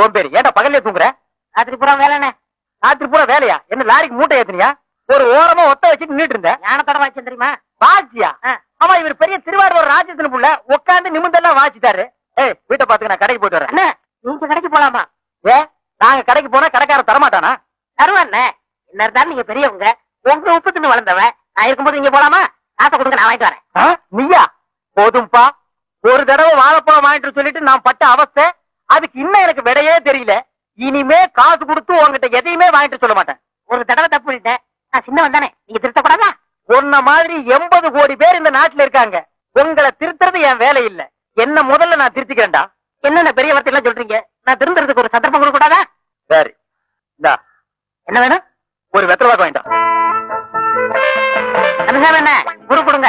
சோம்பேறி ஏன்டா பகல்லே தூங்குற ராத்திரி பூரா வேலைண்ணே ராத்திரி பூரா வேலையா என்ன லாரிக்கு மூட்டை ஏத்துனியா ஒரு ஓரமா ஒத்த வச்சுட்டு நின்னுட்டு இருந்த ஞானத்தோட வாய்ச்சேன் தெரியுமா வாச்சியா ஆ. ஆமா இவர் பெரிய திருவாரூர் ராஜ்யத்துல புள்ள உட்காந்து நிமிந்தெல்லாம் வாச்சிட்டாரு ஏய் வீட்டை பாத்துக்க நான் கடைக்கு போயிட்டு வரேன் அண்ணே நீங்க கடைக்கு போலாமா ஏ நாங்க கடைக்கு போனா கடைக்காரன் தரமாட்டானா தருவாண்ணே என்ன இருந்தாலும் நீங்க பெரியவங்க உங்க உப்பு தின்னு வளர்ந்தவன் நான் இருக்கும்போது நீங்க போலாமா காசை கொடுங்க நான் வாங்கிட்டு வரேன் ஆ? நீயா போதும்பா ஒரு தடவை வாழைப்பழம் வாங்கிட்டு சொல்லிட்டு நான் பட்ட அவஸ்தை அதுக்கு இன்னும் எனக்கு விடையே தெரியல இனிமே காசு கொடுத்து உங்ககிட்ட எதையுமே வாங்கிட்டு சொல்ல மாட்டேன் ஒரு தடவை தப்பு பண்ணிட்டேன் நான் சின்னவன் தானே நீங்க திருத்தக்கூடாதா உன்ன மாதிரி எண்பது கோடி பேர் இந்த நாட்டுல இருக்காங்க உங்களை திருத்துறது என் வேலை இல்ல என்ன முதல்ல நான் திருத்திக்கிறேன்டா என்னென்ன பெரிய வார்த்தை எல்லாம் சொல்றீங்க நான் திருந்துறதுக்கு ஒரு சந்தர்ப்பம் கொடுக்க கூடாதா சரி இந்தா என்ன வேணும் ஒரு வெத்தலை வாக்கு வாங்கிட்டான் கந்தசாமி என்ன குரு கொடுங்க